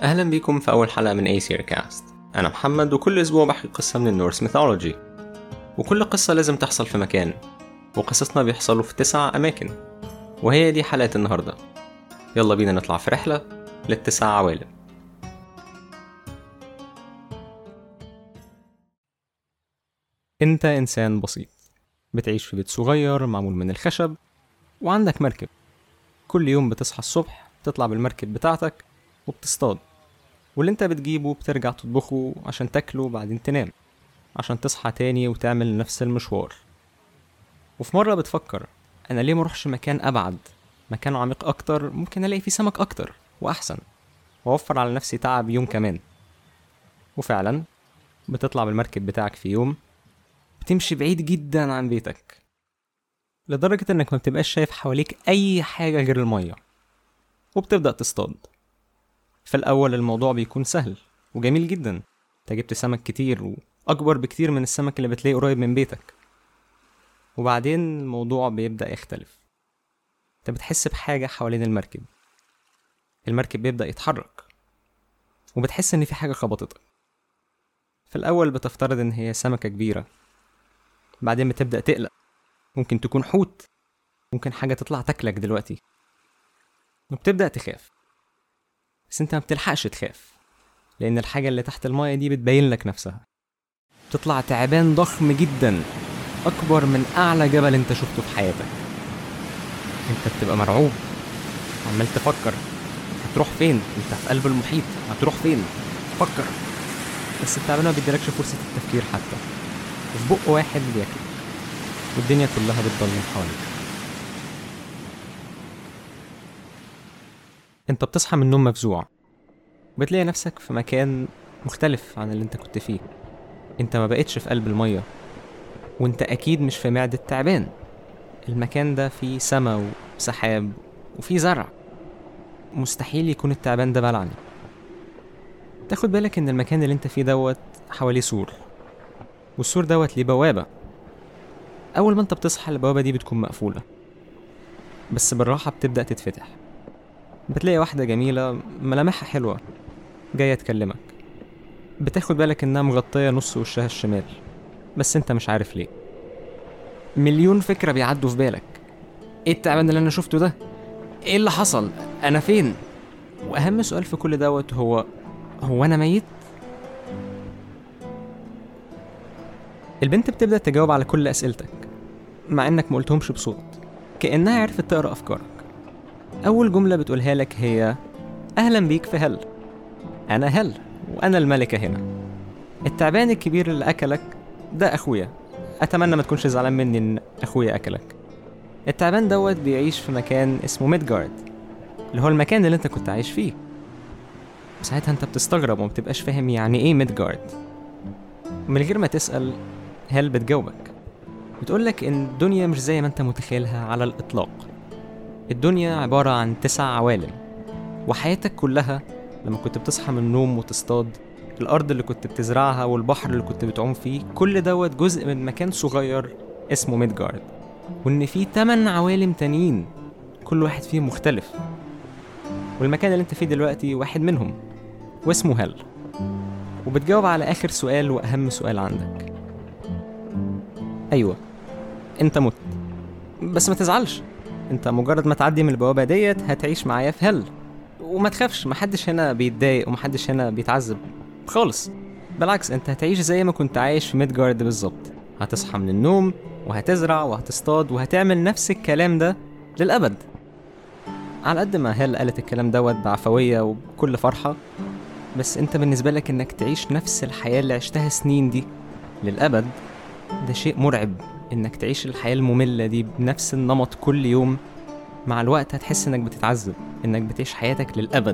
أهلا بيكم في أول حلقة من أيسير كاست أنا محمد وكل أسبوع بحكي قصة من النورس ميثولوجي وكل قصة لازم تحصل في مكان وقصصنا بيحصلوا في تسع أماكن وهي دي حلقة النهاردة يلا بينا نطلع في رحلة للتسع عوالم أنت إنسان بسيط بتعيش في بيت صغير معمول من الخشب وعندك مركب كل يوم بتصحى الصبح تطلع بالمركب بتاعتك وبتصطاد واللي انت بتجيبه بترجع تطبخه عشان تاكله بعدين تنام عشان تصحى تاني وتعمل نفس المشوار وفي مرة بتفكر أنا ليه مروحش مكان أبعد مكان عميق أكتر ممكن ألاقي فيه سمك أكتر وأحسن وأوفر على نفسي تعب يوم كمان وفعلا بتطلع بالمركب بتاعك في يوم بتمشي بعيد جدا عن بيتك لدرجة إنك ما بتبقاش شايف حواليك أي حاجة غير المية وبتبدأ تصطاد في الأول الموضوع بيكون سهل وجميل جدا انت جبت سمك كتير وأكبر بكتير من السمك اللي بتلاقيه قريب من بيتك وبعدين الموضوع بيبدأ يختلف انت بتحس بحاجة حوالين المركب المركب بيبدأ يتحرك وبتحس إن في حاجة خبطتك في الأول بتفترض إن هي سمكة كبيرة بعدين بتبدأ تقلق ممكن تكون حوت ممكن حاجة تطلع تاكلك دلوقتي وبتبدأ تخاف بس انت ما بتلحقش تخاف لأن الحاجة اللي تحت المايه دي بتبين لك نفسها تطلع تعبان ضخم جدا أكبر من أعلى جبل انت شفته في حياتك انت بتبقى مرعوب عمال تفكر هتروح فين انت في قلب المحيط هتروح فين فكر بس التعبان ما بيديلكش فرصة التفكير حتى وفي بق واحد بياكلك والدنيا كلها بتضلم حواليك انت بتصحى من النوم مفزوع بتلاقي نفسك في مكان مختلف عن اللي انت كنت فيه انت ما بقتش في قلب المية وانت اكيد مش في معدة تعبان المكان ده فيه سما وسحاب وفيه زرع مستحيل يكون التعبان ده بلعني تاخد بالك ان المكان اللي انت فيه دوت حواليه سور والسور دوت ليه بوابة أول ما انت بتصحى البوابة دي بتكون مقفولة بس بالراحة بتبدأ تتفتح بتلاقي واحدة جميلة ملامحها حلوة جاية تكلمك بتاخد بالك انها مغطية نص وشها الشمال بس انت مش عارف ليه مليون فكرة بيعدوا في بالك ايه التعبان اللي انا شفته ده ايه اللي حصل انا فين واهم سؤال في كل دوت هو هو انا ميت البنت بتبدأ تجاوب على كل أسئلتك مع إنك مقلتهمش بصوت كأنها عرفت تقرأ أفكارك أول جملة بتقولها لك هي أهلا بيك في هل أنا هل وأنا الملكة هنا التعبان الكبير اللي أكلك ده أخويا أتمنى ما تكونش زعلان مني إن أخويا أكلك التعبان دوت بيعيش في مكان اسمه ميدجارد اللي هو المكان اللي أنت كنت عايش فيه ساعتها أنت بتستغرب وما بتبقاش فاهم يعني إيه ميدجارد من غير ما تسأل هل بتجاوبك بتقولك إن الدنيا مش زي ما أنت متخيلها على الإطلاق الدنيا عبارة عن تسع عوالم وحياتك كلها لما كنت بتصحى من النوم وتصطاد الأرض اللي كنت بتزرعها والبحر اللي كنت بتعوم فيه كل دوت جزء من مكان صغير اسمه ميدجارد وإن في تمن عوالم تانيين كل واحد فيهم مختلف والمكان اللي انت فيه دلوقتي واحد منهم واسمه هل وبتجاوب على آخر سؤال وأهم سؤال عندك أيوة أنت مت بس ما تزعلش أنت مجرد ما تعدي من البوابة ديت هتعيش معايا في هل وما تخافش محدش هنا بيتضايق ومحدش هنا بيتعذب خالص بالعكس أنت هتعيش زي ما كنت عايش في ميدجارد بالظبط هتصحى من النوم وهتزرع وهتصطاد وهتعمل نفس الكلام ده للأبد على قد ما هل قالت الكلام دوت بعفوية وبكل فرحة بس انت بالنسبة لك انك تعيش نفس الحياة اللي عشتها سنين دي للأبد ده شيء مرعب انك تعيش الحياة المملة دي بنفس النمط كل يوم مع الوقت هتحس انك بتتعذب انك بتعيش حياتك للأبد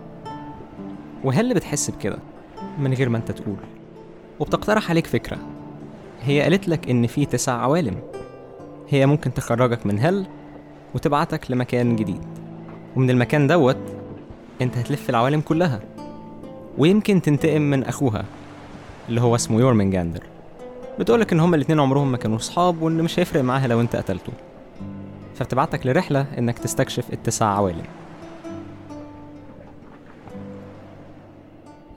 وهل اللي بتحس بكده من غير ما انت تقول وبتقترح عليك فكرة هي قالت لك ان في تسع عوالم هي ممكن تخرجك من هل وتبعتك لمكان جديد ومن المكان دوت انت هتلف العوالم كلها ويمكن تنتقم من اخوها اللي هو اسمه يورمنجاندر بتقولك ان هما الاتنين عمرهم ما كانوا صحاب وان مش هيفرق معاها لو انت قتلته فبتبعتك لرحلة انك تستكشف التسع عوالم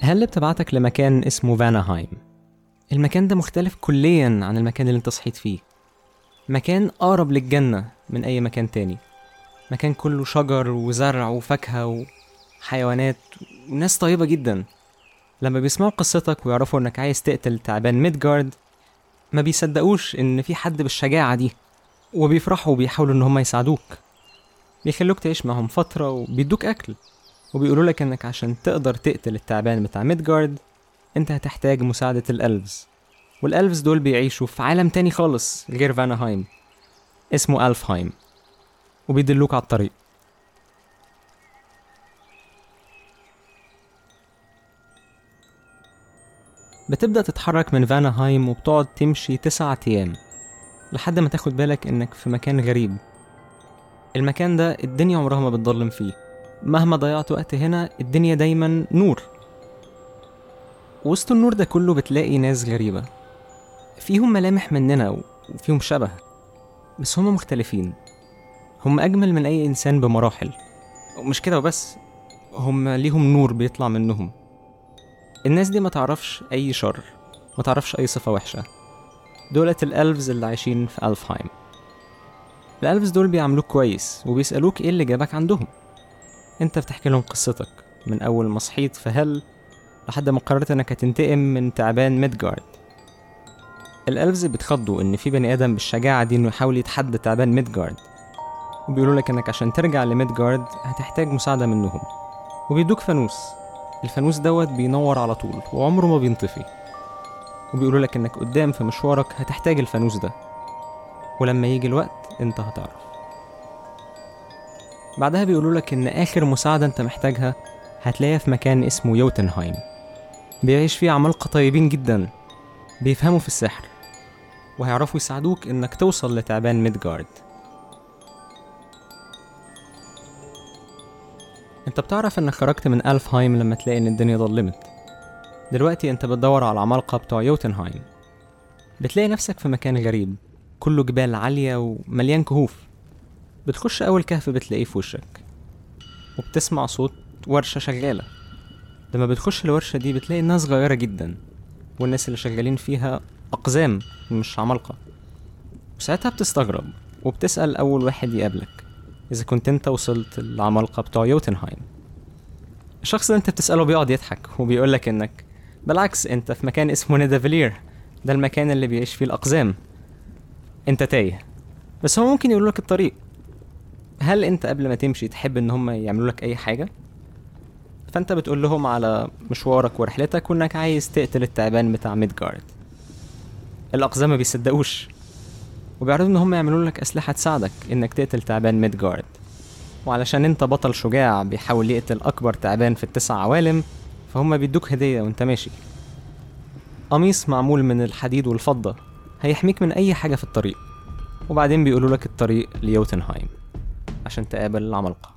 هل بتبعتك لمكان اسمه فاناهايم المكان ده مختلف كليا عن المكان اللي انت صحيت فيه مكان أقرب للجنة من أي مكان تاني مكان كله شجر وزرع وفاكهة وحيوانات وناس طيبة جدا لما بيسمعوا قصتك ويعرفوا انك عايز تقتل تعبان ميدجارد ما بيصدقوش ان في حد بالشجاعة دي وبيفرحوا وبيحاولوا ان هم يساعدوك بيخلوك تعيش معهم فترة وبيدوك أكل وبيقولوا لك انك عشان تقدر تقتل التعبان بتاع ميدجارد انت هتحتاج مساعدة الألفز والألفز دول بيعيشوا في عالم تاني خالص غير فاناهايم اسمه ألفهايم وبيدلوك على الطريق بتبدأ تتحرك من فاناهايم وبتقعد تمشي تسعة أيام لحد ما تاخد بالك إنك في مكان غريب المكان ده الدنيا عمرها ما بتضلم فيه مهما ضيعت وقت هنا الدنيا دايما نور وسط النور ده كله بتلاقي ناس غريبة فيهم ملامح مننا وفيهم شبه بس هما مختلفين هم أجمل من أي إنسان بمراحل ومش كده وبس هم ليهم نور بيطلع منهم الناس دي ما تعرفش أي شر ما تعرفش أي صفة وحشة دولة الألفز اللي عايشين في ألفهايم الألفز دول بيعاملوك كويس وبيسألوك إيه اللي جابك عندهم أنت بتحكي لهم قصتك من أول ما صحيت في هل لحد ما قررت إنك هتنتقم من تعبان ميدجارد الألفز بيتخضوا إن في بني آدم بالشجاعة دي إنه يحاول يتحدى تعبان ميدجارد وبيقولوا لك إنك عشان ترجع لميدجارد هتحتاج مساعدة منهم وبيدوك فانوس الفانوس دوت بينور على طول وعمره ما بينطفي وبيقولوا لك إنك قدام في مشوارك هتحتاج الفانوس ده ولما يجي الوقت انت هتعرف بعدها بيقولوا لك ان اخر مساعدة انت محتاجها هتلاقيها في مكان اسمه يوتنهايم بيعيش فيه عمالقة طيبين جدا بيفهموا في السحر وهيعرفوا يساعدوك انك توصل لتعبان ميدجارد انت بتعرف انك خرجت من ألفهايم لما تلاقي ان الدنيا ضلمت دلوقتي انت بتدور على العمالقة بتوع يوتنهايم بتلاقي نفسك في مكان غريب كله جبال عالية ومليان كهوف بتخش أول كهف بتلاقيه في وشك وبتسمع صوت ورشة شغالة لما بتخش الورشة دي بتلاقي الناس صغيرة جدا والناس اللي شغالين فيها أقزام مش عمالقة وساعتها بتستغرب وبتسأل أول واحد يقابلك إذا كنت أنت وصلت العمالقة بتوع يوتنهايم الشخص اللي أنت بتسأله بيقعد يضحك وبيقولك إنك بالعكس أنت في مكان اسمه نيدافيلير ده المكان اللي بيعيش فيه الأقزام أنت تايه بس هو ممكن يقولك الطريق هل أنت قبل ما تمشي تحب إن هم يعملوا لك أي حاجة؟ فأنت بتقول لهم على مشوارك ورحلتك وإنك عايز تقتل التعبان بتاع ميدجارد الأقزام ما بيصدقوش وبيعرضوا إن هم يعملوا لك أسلحة تساعدك إنك تقتل تعبان ميدجارد وعلشان انت بطل شجاع بيحاول يقتل أكبر تعبان في التسع عوالم فهم بيدوك هدية وانت ماشي قميص معمول من الحديد والفضة هيحميك من أي حاجة في الطريق وبعدين بيقولوا لك الطريق ليوتنهايم عشان تقابل العمالقة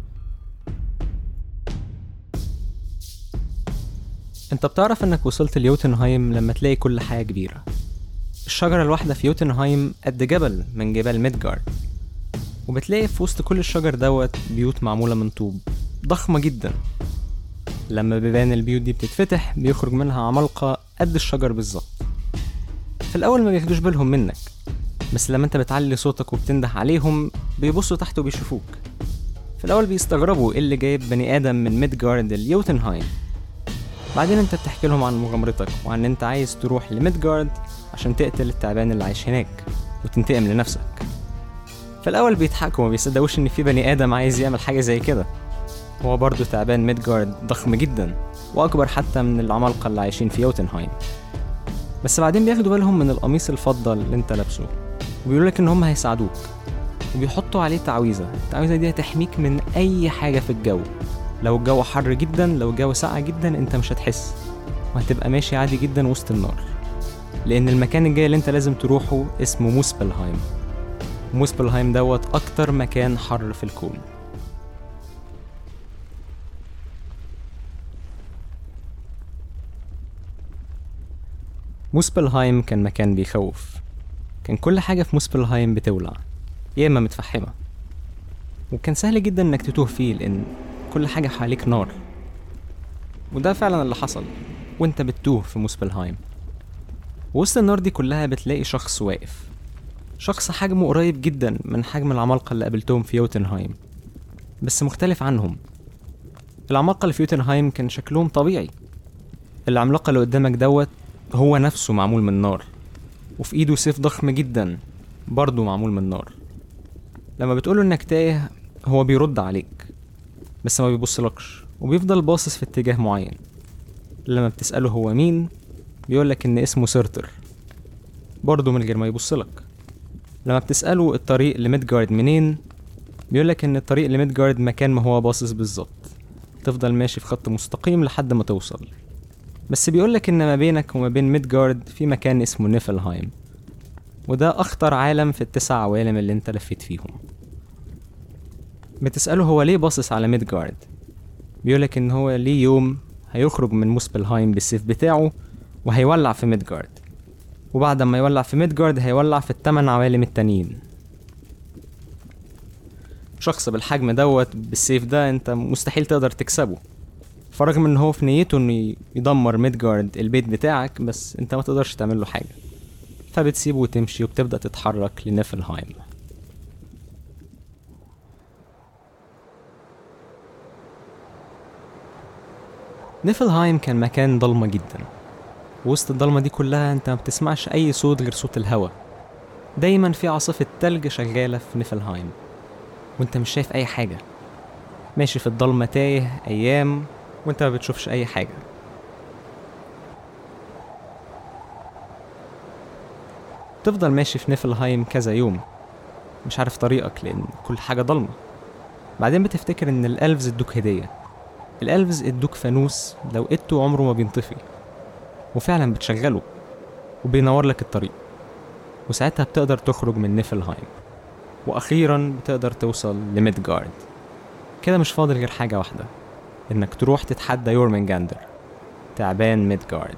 انت بتعرف انك وصلت ليوتنهايم لما تلاقي كل حاجة كبيرة الشجرة الواحدة في يوتنهايم قد جبل من جبال ميدجارد وبتلاقي في وسط كل الشجر دوت بيوت معمولة من طوب ضخمة جدا لما بيبان البيوت دي بتتفتح بيخرج منها عمالقة قد الشجر بالظبط في الأول ما بياخدوش بالهم منك بس لما انت بتعلي صوتك وبتنده عليهم بيبصوا تحت وبيشوفوك في الأول بيستغربوا ايه اللي جايب بني آدم من ميدجارد ليوتنهايم بعدين انت بتحكي لهم عن مغامرتك وعن انت عايز تروح لميدجارد عشان تقتل التعبان اللي عايش هناك وتنتقم لنفسك في الأول بيضحكوا وما بيصدقوش إن في بني آدم عايز يعمل حاجة زي كده هو برضه تعبان ميدجارد ضخم جدا وأكبر حتى من العمالقة اللي عايشين في يوتنهايم بس بعدين بياخدوا بالهم من القميص الفضة اللي انت لابسه وبيقولوا لك ان هم هيساعدوك وبيحطوا عليه تعويذة التعويذة دي هتحميك من أي حاجة في الجو لو الجو حر جدا لو الجو ساقع جدا انت مش هتحس وهتبقى ماشي عادي جدا وسط النار لأن المكان الجاي اللي انت لازم تروحه اسمه موسبلهايم موسبلهايم دوت أكتر مكان حر في الكون موسبلهايم كان مكان بيخوف كان كل حاجة في موسبلهايم بتولع يا إما متفحمة وكان سهل جدا إنك تتوه فيه لأن كل حاجة حواليك نار وده فعلا اللي حصل وانت بتتوه في موسبلهايم وسط النار دي كلها بتلاقي شخص واقف شخص حجمه قريب جدا من حجم العمالقة اللي قابلتهم في يوتنهايم بس مختلف عنهم العمالقة اللي في يوتنهايم كان شكلهم طبيعي العملاق اللي قدامك دوت هو نفسه معمول من نار وفي ايده سيف ضخم جدا برضه معمول من نار لما بتقوله انك تايه هو بيرد عليك بس ما بيبصلكش وبيفضل باصص في اتجاه معين لما بتسأله هو مين بيقولك ان اسمه سيرتر برضه من غير ما يبصلك لما بتسأله الطريق لميدجارد منين بيقولك ان الطريق لميدجارد مكان ما هو باصص بالظبط تفضل ماشي في خط مستقيم لحد ما توصل بس بيقولك ان ما بينك وما بين ميدجارد في مكان اسمه نيفلهايم وده اخطر عالم في التسع عوالم اللي انت لفيت فيهم بتسأله هو ليه باصص على ميدجارد بيقولك ان هو ليه يوم هيخرج من موسبلهايم بالسيف بتاعه وهيولع في ميدجارد وبعد ما يولع في ميدجارد هيولع في التمن عوالم التانيين شخص بالحجم دوت بالسيف ده انت مستحيل تقدر تكسبه فرغم ان هو في نيته انه يدمر ميدجارد البيت بتاعك بس انت ما تقدرش تعمل له حاجه فبتسيبه وتمشي وبتبدا تتحرك لنيفلهايم نيفلهايم كان مكان ضلمة جدا وسط الضلمة دي كلها انت ما بتسمعش اي صوت غير صوت الهوا دايما في عاصفة تلج شغالة في نيفلهايم وانت مش شايف اي حاجة ماشي في الضلمة تايه ايام وانت ما بتشوفش اي حاجة تفضل ماشي في نيفلهايم كذا يوم مش عارف طريقك لان كل حاجة ضلمة بعدين بتفتكر ان الالفز ادوك هدية الالفز ادوك فانوس لو قدته عمره ما بينطفي وفعلا بتشغله وبينور لك الطريق وساعتها بتقدر تخرج من نيفلهايم واخيرا بتقدر توصل لميدجارد كده مش فاضل غير حاجة واحدة انك تروح تتحدى يورمنجاندر تعبان ميدجارد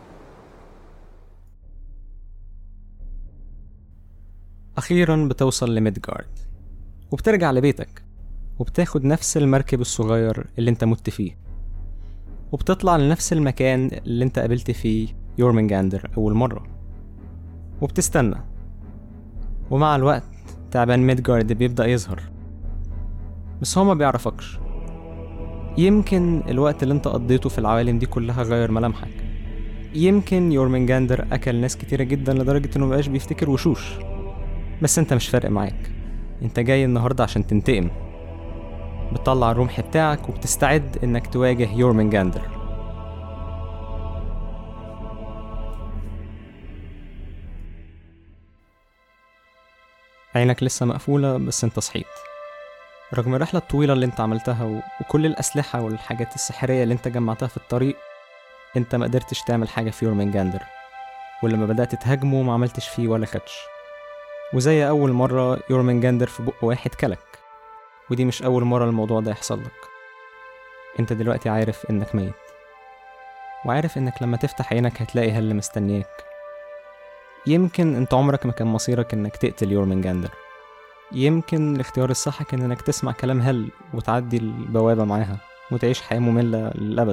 أخيرا بتوصل لميدجارد وبترجع لبيتك وبتاخد نفس المركب الصغير اللي انت مت فيه وبتطلع لنفس المكان اللي انت قابلت فيه يورمنجاندر أول مرة وبتستنى ومع الوقت تعبان ميدجارد بيبدأ يظهر بس هو ما بيعرفكش يمكن الوقت اللي انت قضيته في العوالم دي كلها غير ملامحك يمكن يورمنجاندر أكل ناس كتيرة جدا لدرجة إنه مبقاش بيفتكر وشوش بس انت مش فارق معاك انت جاي النهاردة عشان تنتقم بتطلع الرمح بتاعك وبتستعد انك تواجه يورمنجاندر عينك لسه مقفولة بس انت صحيت رغم الرحلة الطويلة اللي انت عملتها و- وكل الأسلحة والحاجات السحرية اللي انت جمعتها في الطريق انت ما قدرتش تعمل حاجة في يورمنجاندر ولما بدأت تهاجمه ما عملتش فيه ولا خدش وزي أول مرة يورمنجاندر في بق واحد كلك ودي مش أول مرة الموضوع ده يحصل لك انت دلوقتي عارف انك ميت وعارف انك لما تفتح عينك هتلاقي هل مستنياك يمكن انت عمرك ما كان مصيرك انك تقتل يورمنجاندر يمكن الاختيار الصح كان انك تسمع كلام هل وتعدي البوابة معاها وتعيش حياة مملة للأبد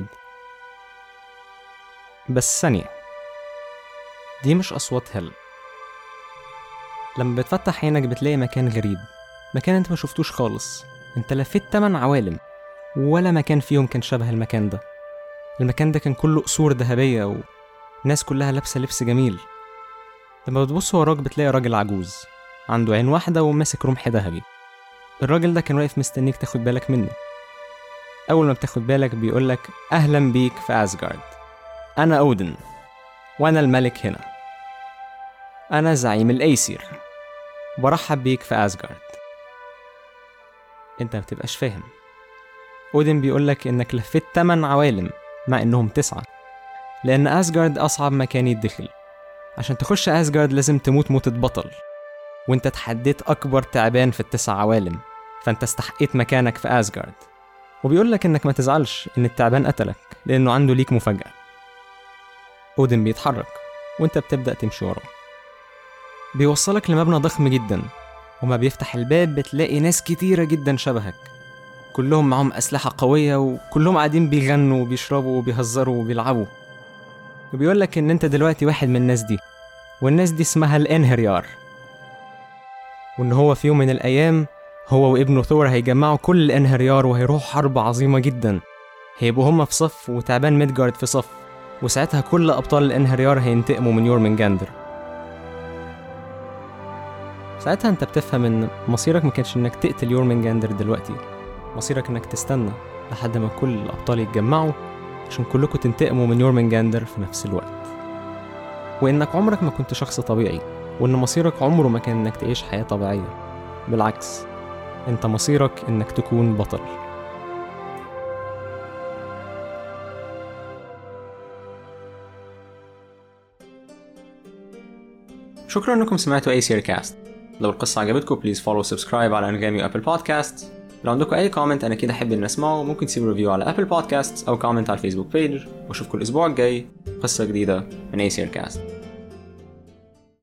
بس ثانية دي مش أصوات هل لما بتفتح عينك بتلاقي مكان غريب مكان انت ما شفتوش خالص انت لفيت تمن عوالم ولا مكان فيهم كان شبه المكان ده المكان ده كان كله قصور ذهبية وناس كلها لابسة لبس جميل لما بتبص وراك بتلاقي راجل عجوز عنده عين واحدة وماسك رمح ذهبي الراجل ده كان واقف مستنيك تاخد بالك منه أول ما بتاخد بالك بيقولك أهلا بيك في أسجارد أنا أودن وأنا الملك هنا أنا زعيم الأيسير برحب بيك في أسجارد أنت مبتبقاش فاهم أودن بيقولك إنك لفيت تمن عوالم مع إنهم تسعة لأن أسجارد أصعب مكان يدخل عشان تخش أسجارد لازم تموت موتة بطل وانت تحديت أكبر تعبان في التسع عوالم فانت استحقيت مكانك في أسجارد وبيقولك إنك ما تزعلش إن التعبان قتلك لأنه عنده ليك مفاجأة أودن بيتحرك وانت بتبدأ تمشي وراه بيوصلك لمبنى ضخم جدا وما بيفتح الباب بتلاقي ناس كتيرة جدا شبهك وكلهم معاهم أسلحة قوية وكلهم قاعدين بيغنوا وبيشربوا وبيهزروا وبيلعبوا وبيقول لك إن أنت دلوقتي واحد من الناس دي والناس دي اسمها الانهريار وإن هو في يوم من الأيام هو وابنه ثور هيجمعوا كل الانهريار وهيروحوا حرب عظيمة جدا هيبقوا هما في صف وتعبان ميدجارد في صف وساعتها كل أبطال الانهريار هينتقموا من يورمنجاندر ساعتها انت بتفهم ان مصيرك ما كانش انك تقتل يورمنجاندر دلوقتي مصيرك انك تستنى لحد ما كل الابطال يتجمعوا عشان كلكم تنتقموا من يورمنجاندر في نفس الوقت وانك عمرك ما كنت شخص طبيعي وان مصيرك عمره ما كان انك تعيش حياة طبيعية بالعكس انت مصيرك انك تكون بطل شكرا انكم سمعتوا اي سير كاست لو القصة عجبتكم بليز فولو سبسكرايب على انغامي وابل بودكاست لو عندكم اي كومنت انا كده احب ان اسمعه ممكن تسيبوا ريفيو على ابل بودكاست او كومنت على الفيسبوك بيج واشوفكم الاسبوع الجاي قصة جديدة من اي سير كاست